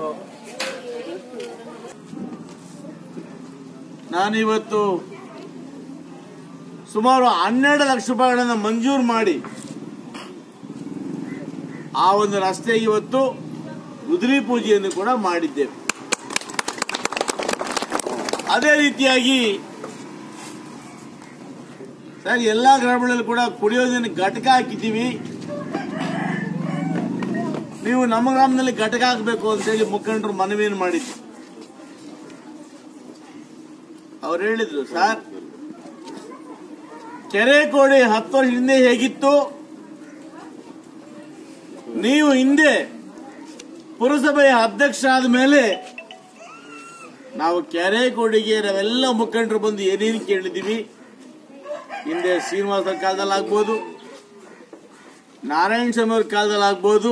ನಾನಿವತ್ತು ಸುಮಾರು ಹನ್ನೆರಡು ಲಕ್ಷ ರೂಪಾಯಿಗಳನ್ನು ಮಂಜೂರು ಮಾಡಿ ಆ ಒಂದು ರಸ್ತೆಗೆ ಇವತ್ತು ರುದ್ರಿ ಪೂಜೆಯನ್ನು ಕೂಡ ಮಾಡಿದ್ದೇವೆ ಅದೇ ರೀತಿಯಾಗಿ ಸರ್ ಎಲ್ಲಾ ಗ್ರಾಮಗಳಲ್ಲಿ ಕೂಡ ಕುಡಿಯೋ ನೀರಿನ ಘಟಕ ಹಾಕಿದ್ದೀವಿ ನೀವು ನಮ್ಮ ಗ್ರಾಮದಲ್ಲಿ ಘಟಕ ಹಾಕಬೇಕು ಅಂತ ಹೇಳಿ ಮುಖಂಡರು ಮನವಿಯನ್ನು ಮಾಡಿದ್ರು ಅವ್ರು ಹೇಳಿದ್ರು ಸರ್ ಕೆರೆ ಕೋಡಿ ಹತ್ತು ವರ್ಷ ಹಿಂದೆ ಹೇಗಿತ್ತು ನೀವು ಹಿಂದೆ ಪುರಸಭೆಯ ಅಧ್ಯಕ್ಷ ಆದ ಮೇಲೆ ನಾವು ಕೆರೆ ಕೋಡಿಗೆ ನಾವೆಲ್ಲ ಮುಖಂಡರು ಬಂದು ಏನೇನು ಕೇಳಿದ್ದೀವಿ ಹಿಂದೆ ಶ್ರೀನಿವಾಸರ ಕಾಲದಲ್ಲಿ ಆಗ್ಬೋದು ನಾರಾಯಣ ಸ್ವಾಮಿ ಅವ್ರ ಕಾಲದಲ್ಲಿ ಆಗ್ಬೋದು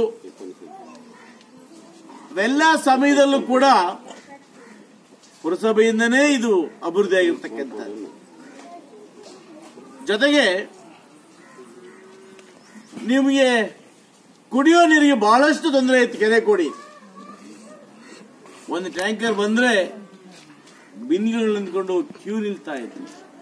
ಅವೆಲ್ಲ ಸಮಯದಲ್ಲೂ ಕೂಡ ಪುರಸಭೆಯಿಂದನೇ ಇದು ಅಭಿವೃದ್ಧಿ ಆಗಿರ್ತಕ್ಕಂಥದ್ದು ಜೊತೆಗೆ ನಿಮಗೆ ಕುಡಿಯೋ ನೀರಿಗೆ ಬಹಳಷ್ಟು ತೊಂದರೆ ಇತ್ತು ಕೆರೆ ಕೊಡಿ ಒಂದು ಟ್ಯಾಂಕರ್ ಬಂದ್ರೆ ಬಿನ್ಗಳು ನಿಂತ್ಕೊಂಡು ಕ್ಯೂ ನಿಲ್ತಾ ಇತ್ತು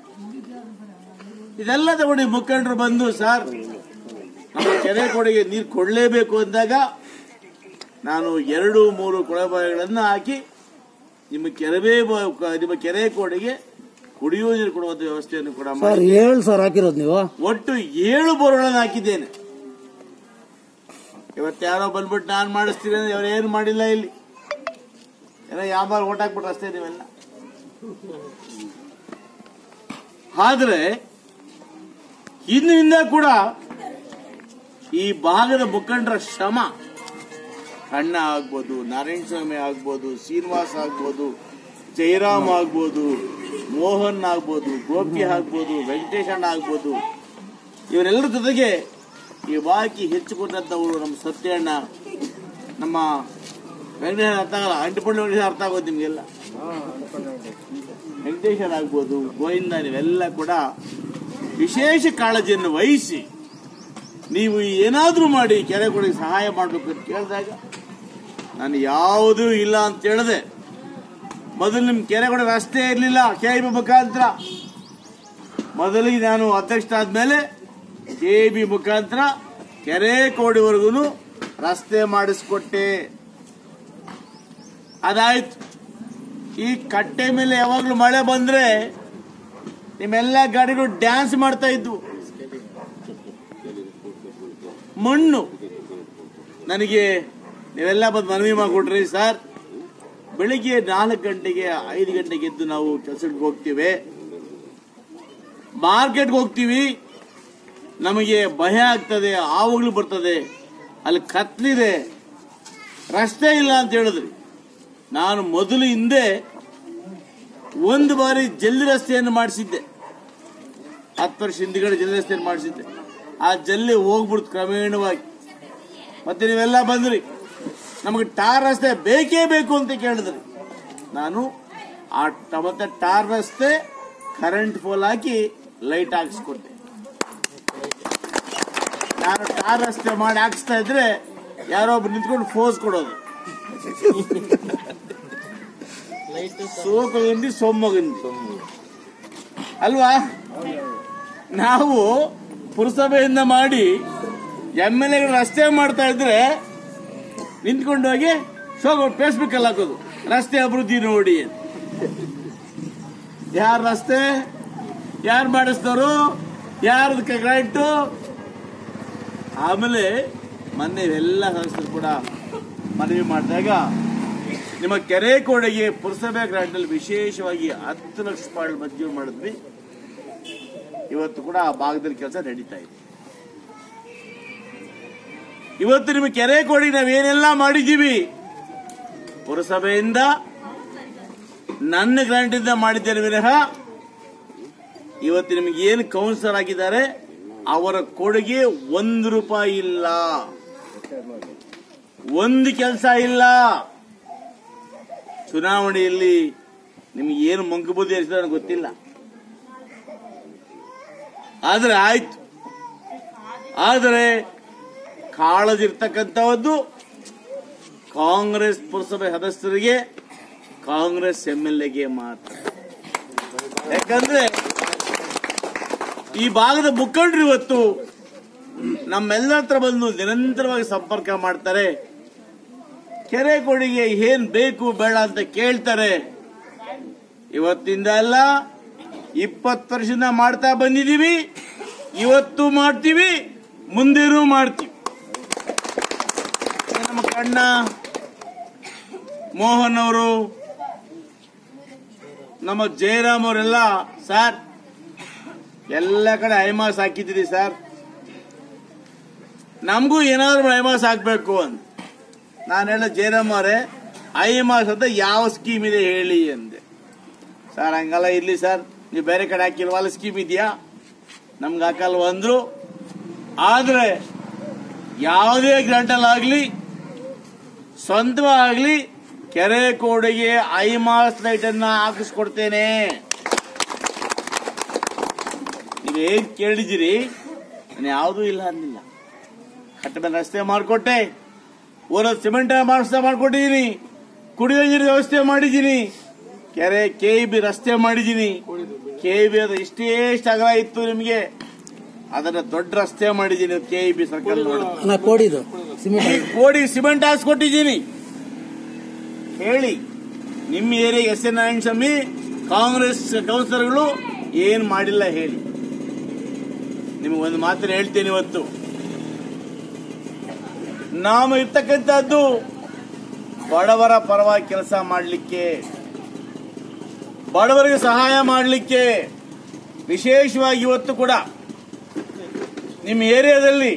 ಇದೆಲ್ಲ ತಗೊಂಡು ಮುಖಂಡರು ಬಂದು ಸರ್ ನಮ್ಮ ಕೆರೆ ಕೊಡೆಗೆ ನೀರು ಕೊಡಲೇಬೇಕು ಅಂದಾಗ ನಾನು ಎರಡು ಮೂರು ಕೊಳಬಾಯಿಗಳನ್ನು ಹಾಕಿ ನಿಮ್ಮ ಕೆರೆ ನಿಮ್ಮ ಕೆರೆ ಕೋಡೆಗೆ ಕುಡಿಯುವ ನೀರು ಕೊಡುವಂತ ವ್ಯವಸ್ಥೆಯನ್ನು ಕೂಡ ಮಾಡಿ ಸರ್ ಏಳು ಸರ್ ಹಾಕಿರೋದು ನೀವು ಒಟ್ಟು ಏಳು ಬೋರ್ಗಳನ್ನು ಹಾಕಿದ್ದೇನೆ ಇವತ್ತು ಯಾರೋ ಬಂದ್ಬಿಟ್ಟು ನಾನು ಮಾಡಿಸ್ತೀನಿ ಅಂದ್ರೆ ಅವ್ರು ಏನು ಮಾಡಿಲ್ಲ ಇಲ್ಲಿ ಏನೋ ಯಾವ ಓಟ್ ಹಾಕ್ಬಿಟ್ರೆ ಅಷ್ಟೇ ನೀವೆಲ್ಲ ಆದ್ರೆ ಇಂದಿನಿಂದ ಕೂಡ ಈ ಭಾಗದ ಮುಖಂಡರ ಶ್ರಮ ಅಣ್ಣ ಆಗ್ಬೋದು ನಾರಾಯಣ ಸ್ವಾಮಿ ಆಗ್ಬೋದು ಶ್ರೀನಿವಾಸ್ ಆಗ್ಬೋದು ಜಯರಾಮ್ ಆಗ್ಬೋದು ಮೋಹನ್ ಆಗ್ಬೋದು ಗೋಪಿ ಆಗ್ಬೋದು ವೆಂಕಟೇಶ್ ಅಣ್ಣ ಆಗ್ಬೋದು ಇವರೆಲ್ಲರ ಜೊತೆಗೆ ಈ ಬಾಕಿ ಹೆಚ್ಚು ಕೊಟ್ಟಂತವರು ನಮ್ಮ ಸತ್ಯಣ್ಣ ನಮ್ಮ ವೆಂಕಟೇಶ್ ಅರ್ಥ ಆಗಲ್ಲ ಅಂಟಿಪಳ್ಳಿ ವೆಂಕಟೇಶ್ ಅರ್ಥ ಆಗೋದು ನಿಮಗೆಲ್ಲ ವೆಂಕಟೇಶನ್ ಆಗ್ಬೋದು ಗೋವಿಂದ ನೀವೆಲ್ಲ ಕೂಡ ವಿಶೇಷ ಕಾಳಜಿಯನ್ನು ವಹಿಸಿ ನೀವು ಏನಾದ್ರೂ ಮಾಡಿ ಕೆರೆ ಕೊಡಿಗೆ ಸಹಾಯ ಮಾಡಬೇಕು ಅಂತ ಕೇಳಿದಾಗ ನಾನು ಯಾವುದೂ ಇಲ್ಲ ಅಂತ ಹೇಳಿದೆ ಮೊದಲು ನಿಮ್ ಕೆರೆ ಕೊಡ ರಸ್ತೆ ಇರಲಿಲ್ಲ ಕೆ ಬಿ ಮುಖಾಂತರ ಮೊದಲಿಗೆ ನಾನು ಅಧ್ಯಕ್ಷ ಆದ್ಮೇಲೆ ಕೆ ಬಿ ಮುಖಾಂತರ ಕೆರೆ ಕೋಡಿವರೆಗೂ ರಸ್ತೆ ಮಾಡಿಸ್ಕೊಟ್ಟೆ ಅದಾಯ್ತು ಈ ಕಟ್ಟೆ ಮೇಲೆ ಯಾವಾಗ್ಲೂ ಮಳೆ ಬಂದ್ರೆ ನಿಮ್ಮೆಲ್ಲ ಗಾಡಿಗಳು ಡ್ಯಾನ್ಸ್ ಮಾಡ್ತಾ ಇದ್ವು ಮಣ್ಣು ನನಗೆ ನೀವೆಲ್ಲ ಬಂದು ಮನವಿ ಮಾಡಿಕೊಟ್ರಿ ಸರ್ ಬೆಳಿಗ್ಗೆ ನಾಲ್ಕು ಗಂಟೆಗೆ ಐದು ಗಂಟೆಗೆ ಎದ್ದು ನಾವು ಕೆಲಸಕ್ಕೆ ಹೋಗ್ತೀವಿ ಮಾರ್ಕೆಟ್ಗೆ ಹೋಗ್ತೀವಿ ನಮಗೆ ಭಯ ಆಗ್ತದೆ ಆವಾಗ್ಲೂ ಬರ್ತದೆ ಅಲ್ಲಿ ಕತ್ಲಿದೆ ರಸ್ತೆ ಇಲ್ಲ ಅಂತ ಹೇಳಿದ್ರಿ ನಾನು ಮೊದಲು ಹಿಂದೆ ಒಂದು ಬಾರಿ ಜಲ್ದಿ ರಸ್ತೆಯನ್ನು ಮಾಡಿಸಿದ್ದೆ ಹತ್ತು ವರ್ಷ ಹಿಂದ್ಗಡೆ ಜಲ್ದಿ ರಸ್ತೆಯನ್ನು ಮಾಡಿಸಿದ್ದೆ ಆ ಜಲ್ಲಿ ಹೋಗ್ಬಿಡ್ತು ಕ್ರಮೇಣವಾಗಿ ಮತ್ತೆ ನೀವೆಲ್ಲ ಬಂದ್ರಿ ನಮಗೆ ಟಾರ್ ರಸ್ತೆ ಬೇಕೇ ಬೇಕು ಅಂತ ಕೇಳಿದ್ರಿ ನಾನು ಆ ಟ- ಮತ್ತೆ ಟಾರ್ ರಸ್ತೆ ಕರೆಂಟ್ ಪೋಲ್ ಹಾಕಿ ಲೈಟ್ ಹಾಕಿಸ್ಕೊಟ್ಟೆ ನಾನು ಟಾರ್ ರಸ್ತೆ ಮಾಡಿ ಹಾಕಿಸ್ತಾ ಇದ್ರೆ ಯಾರೋ ಒಬ್ರು ನಿಂತ್ಕೊಂಡು ಫೋಸ್ ಕೊಡೋದು ಸೋಕಗಂಡಿ ಸೊಮ್ಮಗಂಡಿ ಅಲ್ವಾ ನಾವು ಪುರಸಭೆಯಿಂದ ಮಾಡಿ ಎಮ್ ಎಲ್ ಎಗಳು ರಸ್ತೆ ಮಾಡ್ತಾ ಇದ್ರೆ ನಿಂತ್ಕೊಂಡು ಹೋಗಿ ಶೋ ಫೇಸ್ಬುಕ್ ಅಲ್ಲಿ ಹಾಕೋದು ರಸ್ತೆ ಅಭಿವೃದ್ಧಿ ನೋಡಿ ಅಂತ. ಯಾರ್ ರಸ್ತೆ ಯಾರು ಮಾಡಿಸ್ತಾರೋ ಯಾರ್ದು ಕ್ರೆಡಿಟ್ ಆಮೇಲೆ ಮೊನ್ನೆ ಎಲ್ಲ ಸದಸ್ಯರು ಕೂಡ ಮನವಿ ಮಾಡಿದಾಗ ನಿಮ್ಮ ಕೆರೆ ಕೋಡೆಗೆ ಪುರಸಭೆ ಗ್ರಾಂಟಲ್ಲಿ ವಿಶೇಷವಾಗಿ ಹತ್ತು ಲಕ್ಷ ರೂಪಾಯಿ ಮಂಜೂರು ಮಾಡಿದ್ವಿ ಇವತ್ತು ಕೂಡ ಆ ಭಾಗದಲ್ಲಿ ಕೆಲಸ ನಡೀತಾ ಇದೆ ಇವತ್ತು ನಿಮ್ಮ ಕೆರೆ ಕೋಡಿ ನಾವೇನೆಲ್ಲ ಮಾಡಿದ್ದೀವಿ ಪುರಸಭೆಯಿಂದ ನನ್ನ ಗ್ರಾಂಟಿಂದ ಮಾಡಿದ್ದೇನೆ ವಿನಃ ಇವತ್ತು ನಿಮಗೆ ಏನು ಕೌನ್ಸಿಲರ್ ಆಗಿದ್ದಾರೆ ಅವರ ಕೊಡುಗೆ ಒಂದು ರೂಪಾಯಿ ಇಲ್ಲ ಒಂದು ಕೆಲಸ ಇಲ್ಲ ಚುನಾವಣೆಯಲ್ಲಿ ನಿಮ್ಗೆ ಏನು ಮಂಕುಬುದ್ಧಿ ಹರಿಸಿದ ನನಗೆ ಗೊತ್ತಿಲ್ಲ ಆದ್ರೆ ಆಯ್ತು ಆದರೆ ಕಾಳಜಿರ್ತಕ್ಕಂಥದ್ದು ಕಾಂಗ್ರೆಸ್ ಪುರಸಭೆ ಸದಸ್ಯರಿಗೆ ಕಾಂಗ್ರೆಸ್ ಎಂ ಎಲ್ ಎಗೆ ಮಾತ್ರ ಯಾಕಂದ್ರೆ ಈ ಭಾಗದ ಮುಖಂಡರು ಇವತ್ತು ನಮ್ಮೆಲ್ಲರ ಹತ್ರ ಬಂದು ನಿರಂತರವಾಗಿ ಸಂಪರ್ಕ ಮಾಡ್ತಾರೆ ಕೆರೆ ಕೊಡಿಗೆ ಏನ್ ಬೇಕು ಬೇಡ ಅಂತ ಕೇಳ್ತಾರೆ ಇವತ್ತಿಂದ ಅಲ್ಲ ಇಪ್ಪತ್ತು ವರ್ಷದಿಂದ ಮಾಡ್ತಾ ಬಂದಿದೀವಿ ಇವತ್ತು ಮಾಡ್ತೀವಿ ಮುಂದೇನೂ ಮಾಡ್ತೀವಿ ನಮ್ಮ ಕಣ್ಣ ಮೋಹನ್ ಅವರು ನಮ್ಮ ಜಯರಾಮ್ ಅವರೆಲ್ಲ ಸರ್ ಎಲ್ಲ ಕಡೆ ಐಮಾಸ್ ಹಾಕಿದ್ದೀರಿ ಸರ್ ನಮಗೂ ಏನಾದ್ರು ಐಮಾಸ್ ಹಾಕ್ಬೇಕು ಅಂತ ನಾನು ಹೇಳ ಜಯರಾಮ್ ಅವರೇ ಐಮಾಸ್ ಅಂತ ಯಾವ ಸ್ಕೀಮ್ ಇದೆ ಹೇಳಿ ಅಂದೆ ಸರ್ ಹಂಗಲ್ಲ ಇರ್ಲಿ ಸರ್ ನೀವು ಬೇರೆ ಕಡೆ ಹಾಕಿಲ್ವಲ್ಲ ಸ್ಕೀಮ್ ಇದೆಯಾ ನಮ್ಗೆ ಹಾಕಲ್ವ ಅಂದ್ರು ಆದ್ರೆ ಯಾವುದೇ ಗ್ರಾಂಟಲ್ಲಾಗ್ಲಿ ಸ್ವಂತವಾಗ್ಲಿ ಕೆರೆ ಕೋಡಿಗೆ ಐಮಾಸ್ ಲೈಟ್ ಅನ್ನ ಹಾಕಿಸ್ಕೊಡ್ತೇನೆ ನೀವೇನ್ ಕೇಳಿದಿರಿ ನಾನು ಯಾವುದೂ ಇಲ್ಲ ಅಂದಿಲ್ಲ ಕಟ್ಟ ಮೇಲೆ ರಸ್ತೆ ಮಾಡಿಕೊಟ್ಟೆ ಊರ ಸಿಮೆಂಟ್ ವ್ಯವಸ್ಥೆ ಮಾಡಿಕೊಟ್ಟಿದ್ದೀನಿ ಕುಡಿಯೋ ನೀರು ವ್ಯವಸ್ಥೆ ಮಾಡಿದ್ದೀನಿ ಕೆರೆ ಕೆ ಬಿ ರಸ್ತೆ ಮಾಡಿದ್ದೀನಿ ಕೆ ಬಿ ಅದು ಇಷ್ಟೇ ಇಷ್ಟು ಅಗಲ ಇತ್ತು ನಿಮಗೆ ಅದನ್ನ ದೊಡ್ಡ ರಸ್ತೆ ಮಾಡಿದ್ದೀನಿ ಕೆ ಬಿ ಸರ್ಕಲ್ ನೋಡಿ ನಾ ಕೋಡಿದು ಸಿಮೆಂಟ್ ಈ ಕೋಡಿ ಸಿಮೆಂಟ್ ಹಾಕ್ಸ್ಕೊಟ್ಟಿದ್ದೀನಿ ಹೇಳಿ ನಿಮ್ಮ area S N Narayana Swamy Congress ಕೌನ್ಸಿಲರ್ಗಳು ಏನ್ ಮಾಡಿಲ್ಲ ಹೇಳಿ ನಿಮಗೆ ಒಂದು ಮಾತನ್ನ ಹೇಳ್ತೇನೆ ಇವತ್ತು ನಾವು ಇರ್ತಕ್ಕಂಥದ್ದು ಬಡವರ ಪರವಾಗಿ ಕೆಲಸ ಮಾಡಲಿಕ್ಕೆ ಬಡವರಿಗೆ ಸಹಾಯ ಮಾಡಲಿಕ್ಕೆ ವಿಶೇಷವಾಗಿ ಇವತ್ತು ಕೂಡ ನಿಮ್ಮ ಏರಿಯಾದಲ್ಲಿ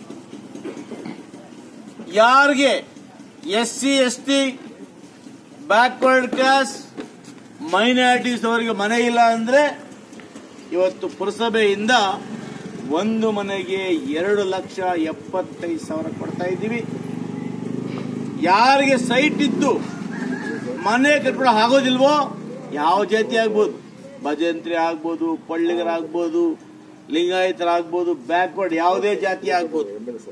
ಯಾರಿಗೆ S C S T backward class minorities ಅವರಿಗೆ ಮನೆ ಇಲ್ಲ ಅಂದ್ರೆ ಇವತ್ತು ಪುರಸಭೆಯಿಂದ ಒಂದು ಮನೆಗೆ ಎರಡು ಲಕ್ಷ ಎಪ್ಪತ್ತೈದು ಸಾವಿರ ಕೊಡ್ತಾ ಇದ್ದೀವಿ ಯಾರಿಗೆ ಸೈಟ್ ಇದ್ದು ಮನೆ ಕಟ್ಕೊಂಡು ಆಗೋದಿಲ್ವೋ ಯಾವ ಜಾತಿ ಆಗ್ಬೋದು ಭಜಂತ್ರಿ ಆಗ್ಬೋದು ಪಳ್ಳಿಗರಾಗ್ಬೋದು ಲಿಂಗಾಯತರಾಗ್ಬೋದು ಬ್ಯಾಕ್ವರ್ಡ್ ಯಾವುದೇ ಜಾತಿ ಆಗ್ಬೋದು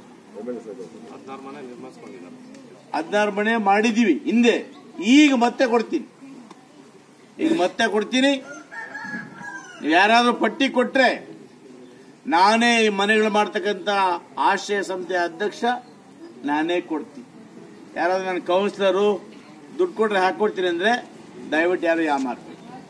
ಹದಿನಾರು ಮನೆ ಮಾಡಿದೀವಿ ಹಿಂದೆ ಈಗ ಮತ್ತೆ ಕೊಡ್ತೀನಿ ಈಗ ಮತ್ತೆ ಕೊಡ್ತೀನಿ ನೀವು ಯಾರಾದ್ರೂ ಪಟ್ಟಿ ಕೊಟ್ರೆ ನಾನೇ ಈ ಮನೆಗಳು ಮಾಡ್ತಕ್ಕಂಥ ಆಶ್ರಯ ಸಂಸ್ಥೆ ಅಧ್ಯಕ್ಷ ನಾನೇ ಕೊಡ್ತೀನಿ ಯಾರಾದ್ರೂ ನನ್ನ ಕೌನ್ಸಿಲರು ದುಡ್ಡು ಕೊಟ್ರೆ ಹಾಕೊಡ್ತೀನಿ ಅಂದ್ರೆ ದಯವಿಟ್ಟು ಯಾರು ಯಾ ಮಾಡ್ಬೇಕು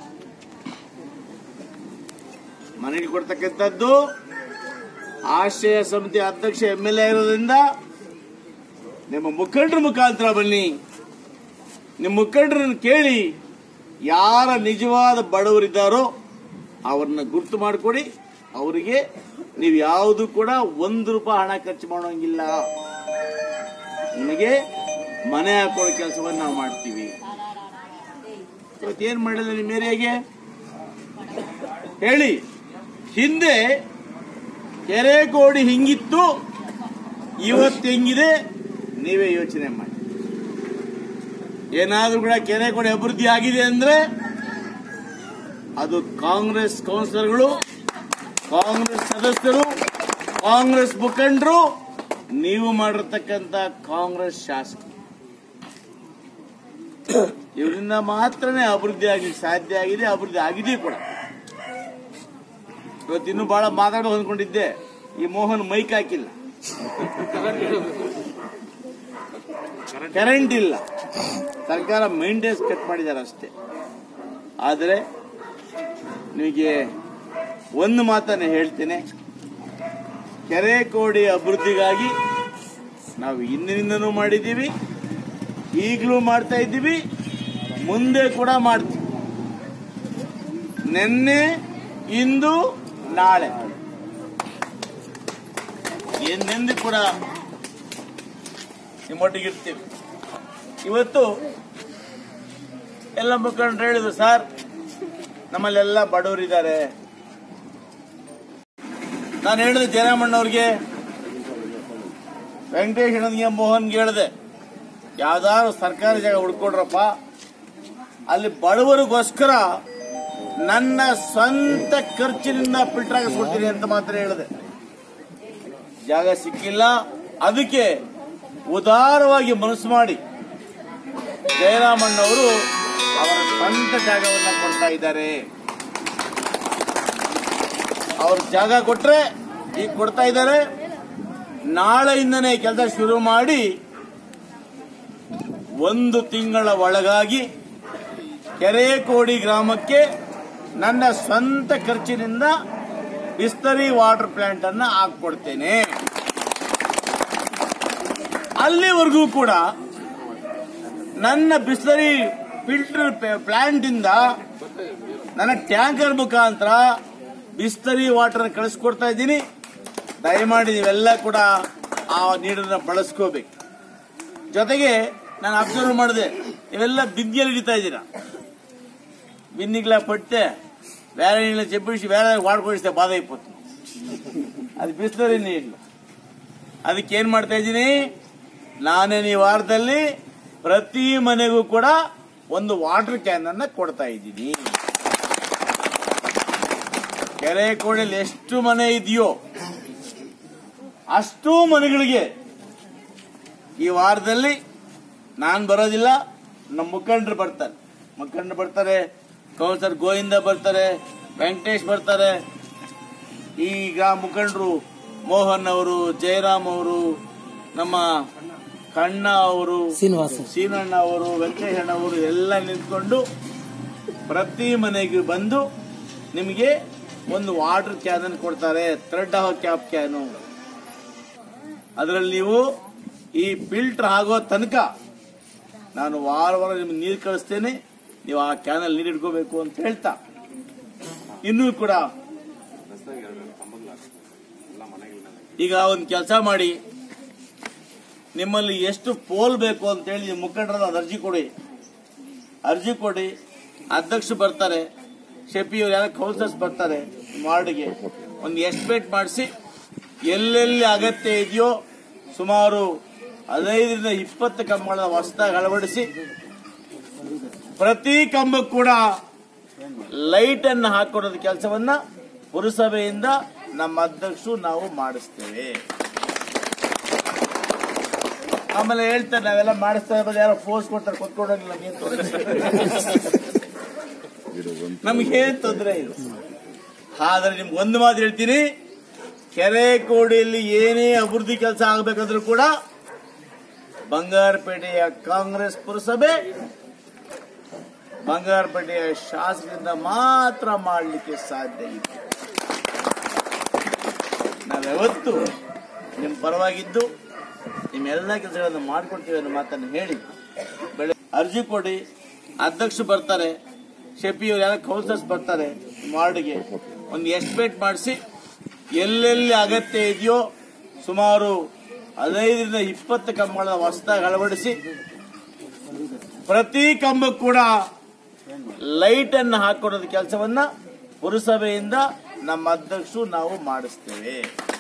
ಮನೆಗೆ ಕೊಡ್ತಕ್ಕಂಥದ್ದು ಆಶ್ರಯ ಸಮಿತಿ ಅಧ್ಯಕ್ಷ ಎಂ ಎಲ್ ಎ ಇರೋದ್ರಿಂದ ನಿಮ್ಮ ಮುಖಂಡರ ಮುಖಾಂತರ ಬನ್ನಿ ನಿಮ್ಮ ಮುಖಂಡರನ್ನು ಕೇಳಿ ಯಾರ ನಿಜವಾದ ಬಡವರಿದ್ದಾರೋ ಅವ್ರನ್ನ ಗುರ್ತು ಮಾಡಿಕೊಡಿ ಅವರಿಗೆ ನೀವು ಯಾವುದು ಕೂಡ ಒಂದು ರೂಪಾಯಿ ಹಣ ಖರ್ಚು ಮಾಡೋಂಗಿಲ್ಲ ನಿಮಗೆ ಮನೆ ಹಾಕೊಳ್ಳೋ ಕೆಲಸವನ್ನು ನಾವು ಮಾಡ್ತೀವಿ ಇವತ್ತೇನ್ ಮಾಡಿಲ್ಲ ನಿಮ್ಮ ಏರಿಯಾಗೆ ಹೇಳಿ ಹಿಂದೆ ಕೆರೆ ಕೋಡಿ ಹಿಂಗಿತ್ತು ಇವತ್ತು ಹೆಂಗಿದೆ ನೀವೇ ಯೋಚನೆ ಮಾಡಿ ಏನಾದ್ರೂ ಕೂಡ ಕೆರೆ ಕೋಡಿ ಅಭಿವೃದ್ಧಿ ಆಗಿದೆ ಅಂದ್ರೆ ಅದು ಕಾಂಗ್ರೆಸ್ ಕೌನ್ಸಿಲರ್ಗಳು ಕಾಂಗ್ರೆಸ್ ಸದಸ್ಯರು ಕಾಂಗ್ರೆಸ್ ಮುಖಂಡರು ನೀವು ಮಾಡಿರ್ತಕ್ಕಂಥ ಕಾಂಗ್ರೆಸ್ ಶಾಸಕರು ಇವರಿಂದ ಮಾತ್ರನೇ ಅಭಿವೃದ್ಧಿ ಆಗ್ಲಿಕ್ಕೆ ಸಾಧ್ಯ ಆಗಿದೆ ಅಭಿವೃದ್ಧಿ ಆಗಿದೆ ಕೂಡ ಇವತ್ತು ಇನ್ನೂ ಬಹಳ ಮಾತಾಡೋ ಅಂದ್ಕೊಂಡಿದ್ದೆ ಈ ಮೋಹನ್ ಮೈಕ್ ಹಾಕಿಲ್ಲ ಕರೆಂಟ್ ಇಲ್ಲ ಸರ್ಕಾರ ಮೇಂಟೆನೆನ್ಸ್ ಕಟ್ ಮಾಡಿದ್ದಾರೆ ಅಷ್ಟೇ ಆದರೆ ನಿಮಗೆ ಒಂದು ಮಾತನ್ನ ಹೇಳ್ತೇನೆ ಕೆರೆ ಕೋಡಿ ಅಭಿವೃದ್ಧಿಗಾಗಿ ನಾವು ಹಿಂದಿನಿಂದನೂ ಮಾಡಿದ್ದೀವಿ ಈಗಲೂ ಮಾಡ್ತಾ ಇದ್ದೀವಿ ಮುಂದೆ ಕೂಡ ಮಾಡ್ತೀವಿ ನಿನ್ನೆ ಇಂದು ನಾಳೆ ಎಂದೆಂದು ಕೂಡ ನಿಮ್ಮೊಟ್ಟಿಗಿರ್ತೀವಿ ಇವತ್ತು ಎಲ್ಲ ಮುಖಂಡರು ಹೇಳಿದ್ರು ಸರ್ ನಮ್ಮಲ್ಲೆಲ್ಲ ಬಡವರಿದ್ದಾರೆ ನಾನು ಹೇಳಿದೆ ಜಯರಾಮಣ್ಣವ್ರಿಗೆ ವೆಂಕಟೇಶ್ ಅಣ್ಣನಿಗೆ ಮೋಹನ್ಗೆ ಹೇಳಿದೆ ಯಾವ್ದಾದ್ರು ಸರ್ಕಾರಿ ಜಾಗ ಹುಡ್ಕೊಡ್ರಪ್ಪ ಅಲ್ಲಿ ಬಡವರಿಗೋಸ್ಕರ ನನ್ನ ಸ್ವಂತ ಖರ್ಚಿನಿಂದ ಫಿಲ್ಟರ್ ಹಾಕಿಸ್ಕೊಡ್ತೀನಿ ಅಂತ ಮಾತ್ರ ಹೇಳಿದೆ ಜಾಗ ಸಿಕ್ಕಿಲ್ಲ ಅದಕ್ಕೆ ಉದಾರವಾಗಿ ಮನಸ್ಸು ಮಾಡಿ ಜಯರಾಮಣ್ಣವರು ಅವರ ಸ್ವಂತ ಜಾಗವನ್ನ ಕೊಡ್ತಾ ಇದ್ದಾರೆ ಅವ್ರ ಜಾಗ ಕೊಟ್ರೆ ಈಗ ಕೊಡ್ತಾ ಇದ್ದಾರೆ ನಾಳೆಯಿಂದನೇ ಕೆಲಸ ಶುರು ಮಾಡಿ ಒಂದು ತಿಂಗಳ ಒಳಗಾಗಿ ಕೆರೆಕೋಡಿ ಗ್ರಾಮಕ್ಕೆ ನನ್ನ ಸ್ವಂತ ಖರ್ಚಿನಿಂದ ಬಿಸ್ತರಿ ವಾಟರ್ ಪ್ಲಾಂಟ್ ಅನ್ನ ಹಾಕೊಡ್ತೇನೆ ಅಲ್ಲಿವರೆಗೂ ಕೂಡ ನನ್ನ ಬಿಸ್ತರಿ ಫಿಲ್ಟರ್ ಪ್ಲಾಂಟ್ ಇಂದ ನನ್ನ ಟ್ಯಾಂಕರ್ ಮುಖಾಂತರ ಬಿಸ್ತರಿ ವಾಟರ್ ಕಳಿಸ್ಕೊಡ್ತಾ ಇದ್ದೀನಿ ದಯಮಾಡಿ ನೀವೆಲ್ಲ ಕೂಡ ಆ ನೀರನ್ನ ಬಳಸ್ಕೋಬೇಕು ಜೊತೆಗೆ ನಾನು ಅಬ್ಸರ್ವ್ ಮಾಡಿದೆ ನೀವೆಲ್ಲ ಬಿಂದಿಯಲ್ಲಿ ಹಿಡಿತಾ ಇದ್ದೀರಾ ಬಿಂದಿಗ್ಲ ಪಟ್ಟೆ ಬೇರೆ ನೀళ్ళ ಚೆಪ್ಪಿಸಿ ಬೇರೆ ವಾಡ್ಕೊಳಿಸ್ತೆ ಬಾಧ ಇಪ್ಪತ್ತು ಅದು ಬಿಸ್ತರಿ ನೀರು ಅದಕ್ಕೆ ಏನ್ ಮಾಡ್ತಾ ಇದ್ದೀನಿ ನಾನೇ ಈ ವಾರದಲ್ಲಿ ಪ್ರತಿ ಮನೆಗೂ ಕೂಡ ಒಂದು ವಾಟರ್ ಕ್ಯಾನ್ ಅನ್ನ ಕೊಡ್ತಾ ಇದ್ದೀನಿ ಕೆರೆ ಕೋಡಲ್ಲಿ ಎಷ್ಟು ಮನೆ ಇದೆಯೋ ಅಷ್ಟೂ ಮನೆಗಳಿಗೆ ಈ ವಾರದಲ್ಲಿ ನಾನು ಬರೋದಿಲ್ಲ ನಮ್ಮ ಮುಖಂಡರು ಬರ್ತಾರೆ ಮುಖಂಡರು ಬರ್ತಾರೆ ಕೌನ್ಸರ್ ಗೋವಿಂದ ಬರ್ತಾರೆ ವೆಂಕಟೇಶ್ ಬರ್ತಾರೆ ಈಗ ಮುಖಂಡರು ಮೋಹನ್ ಅವರು ಜಯರಾಮ್ ಅವರು ನಮ್ಮ ಕಣ್ಣ ಅವರು ಶ್ರೀನಿವಾಸ ಸೀನಣ್ಣ ಅವರು ವೆಂಕಟೇಶಣ್ಣ ಅವರು ಎಲ್ಲ ನಿಂತ್ಕೊಂಡು ಪ್ರತಿ ಮನೆಗೆ ಬಂದು ನಿಮಗೆ ಒಂದು ವಾಟರ್ ಕ್ಯಾನ್ ಅನ್ನು ಕೊಡ್ತಾರೆ ಥ್ರೆಡ್ ಹಾಕೋ ಕ್ಯಾಪ್ ಕ್ಯಾನು ಅದರಲ್ಲಿ ನೀವು ಈ ಫಿಲ್ಟರ್ ಆಗೋ ತನಕ ನಾನು ವಾರ ವಾರ ನಿಮ್ಗೆ ನೀರು ಕಳಿಸ್ತೇನೆ ನೀವು ಆ ಕ್ಯಾನಲ್ಲಿ ನೀರು ಇಟ್ಕೋಬೇಕು ಅಂತ ಹೇಳ್ತಾ ಇನ್ನೂ ಕೂಡ ಈಗ ಒಂದು ಕೆಲಸ ಮಾಡಿ ನಿಮ್ಮಲ್ಲಿ ಎಷ್ಟು ಪೋಲ್ ಬೇಕು ಅಂತ ಹೇಳಿ ನೀವು ಮುಖಂಡರದ ಅದು ಅರ್ಜಿ ಕೊಡಿ ಅರ್ಜಿ ಕೊಡಿ ಅಧ್ಯಕ್ಷ ಬರ್ತಾರೆ ಶೆಪಿಯವರು ಯಾರೋ ಕೌನ್ಸಲ್ಸ್ ಬರ್ತಾರೆ ವಾರ್ಡ್ಗೆ ಒಂದು ಎಸ್ಟಿಮೇಟ್ ಮಾಡಿಸಿ ಎಲ್ಲೆಲ್ಲಿ ಅಗತ್ಯ ಇದೆಯೋ ಸುಮಾರು ಹದಿನೈದರಿಂದ ಇಪ್ಪತ್ತು ಕಂಬಗಳ ಹೊಸದಾಗಿ ಅಳವಡಿಸಿ ಪ್ರತಿ ಕಂಬಕ್ಕೂ ಕೂಡ ಲೈಟ್ ಅನ್ನು ಹಾಕೊಡೋದ ಕೆಲಸವನ್ನ ಪುರಸಭೆಯಿಂದ ನಮ್ಮ ಅಧ್ಯಕ್ಷರು ನಾವು ಮಾಡಿಸ್ತೇವೆ ಆಮೇಲೆ ಹೇಳ್ತಾರೆ ನಾವೆಲ್ಲ ಮಾಡಿಸ್ತಾ ಇರೋದು ಯಾರೋ ಫೋರ್ಸ್ ಕೊಡ್ತಾರೆ ಕೊತ್ಕೊಂಡೋಗಿಲ್ಲ ನಮ್ಗೇನ್ ತೊಂದ್ರೆ ನಮ್ಗೇನ್ ತೊಂದರೆ ಇಲ್ಲ ಆದ್ರೆ ನಿಮ್ಗೆ ಒಂದು ಮಾತು ಹೇಳ್ತೀನಿ ಕೆರೆ ಕೋಡಿಯಲ್ಲಿ ಏನೇ ಅಭಿವೃದ್ಧಿ ಕೆಲಸ ಆಗಬೇಕಾದ್ರೂ ಕೂಡ ಬಂಗಾರಪೇಟೆಯ ಕಾಂಗ್ರೆಸ್ ಪುರಸಭೆ ಬಂಗಾರಪೇಟೆಯ ಶಾಸಕರಿಂದ ಮಾತ್ರ ಮಾಡಲಿಕ್ಕೆ ಸಾಧ್ಯ ಇದೆ ನಾವ್ಯಾವತ್ತು ನಿಮ್ಮ ಪರವಾಗಿದ್ದು ನಿಮ್ಮೆಲ್ಲ ಕೆಲಸಗಳನ್ನು ಮಾಡ್ಕೊಡ್ತೀವಿ ಅನ್ನೋ ಮಾತನ್ನು ಹೇಳಿ ಬೆಳೆ ಅರ್ಜಿ ಕೊಡಿ ಅಧ್ಯಕ್ಷ ಬರ್ತಾರೆ ಶೆಪಿಯವರು ಯಾರೋ ಕೌನ್ಸಲ್ಸ್ ಬರ್ತಾರೆ ವಾರ್ಡ್ಗೆ ಒಂದು ಎಸ್ಟಿಮೇಟ್ ಮಾಡಿಸಿ ಎಲ್ಲೆಲ್ಲಿ ಅಗತ್ಯ ಇದೆಯೋ ಸುಮಾರು ಹದಿನೈದರಿಂದ ಇಪ್ಪತ್ತು ಕಂಬಗಳ ಹೊಸದಾಗಿ ಅಳವಡಿಸಿ ಪ್ರತಿ ಕಂಬಕ್ಕೂ ಕೂಡ ಲೈಟ್ ಅನ್ನು ಹಾಕೊಡೋದ ಕೆಲಸವನ್ನ ಪುರಸಭೆಯಿಂದ ನಮ್ಮ ಅಧ್ಯಕ್ಷರು ನಾವು ಮಾಡಿಸ್ತೇವೆ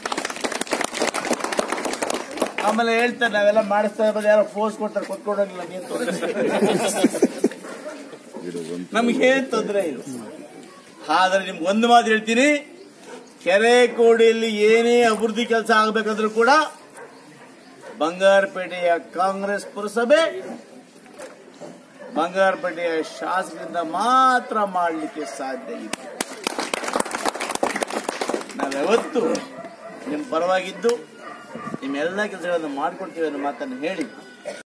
ಆಮೇಲೆ ಹೇಳ್ತಾರೆ ನಾವೆಲ್ಲ ಮಾಡಿಸ್ತಾ ಇರೋದು ಯಾರೋ ಫೋರ್ಸ್ ಕೊಡ್ತಾರೆ ಕೊತ್ಕೊಂಡೋಗಿಲ್ಲ ನಮ್ಗೇನ್ ತೊಂದ್ರೆ ನಮ್ಗೇನ್ ತೊಂದರೆ ಇಲ್ಲ ಆದ್ರೆ ನಿಮ್ಗೆ ಒಂದು ಮಾತು ಹೇಳ್ತೀನಿ ಕೆರೆ ಕೋಡಿಯಲ್ಲಿ ಏನೇ ಅಭಿವೃದ್ಧಿ ಕೆಲಸ ಆಗಬೇಕಾದ್ರೂ ಕೂಡ ಬಂಗಾರಪೇಟೆಯ ಕಾಂಗ್ರೆಸ್ ಪುರಸಭೆ ಬಂಗಾರಪೇಟೆಯ ಶಾಸಕರಿಂದ ಮಾತ್ರ ಮಾಡಲಿಕ್ಕೆ ಸಾಧ್ಯ ಇದೆ ನಾವ್ಯಾವತ್ತು ನಿಮ್ಮ ಪರವಾಗಿದ್ದು ನಿಮ್ಮೆಲ್ಲ ಕೆಲಸಗಳನ್ನು ಮಾಡ್ಕೊಡ್ತೀವಿ ಅನ್ನೋ ಮಾತನ್ನು ಹೇಳಿ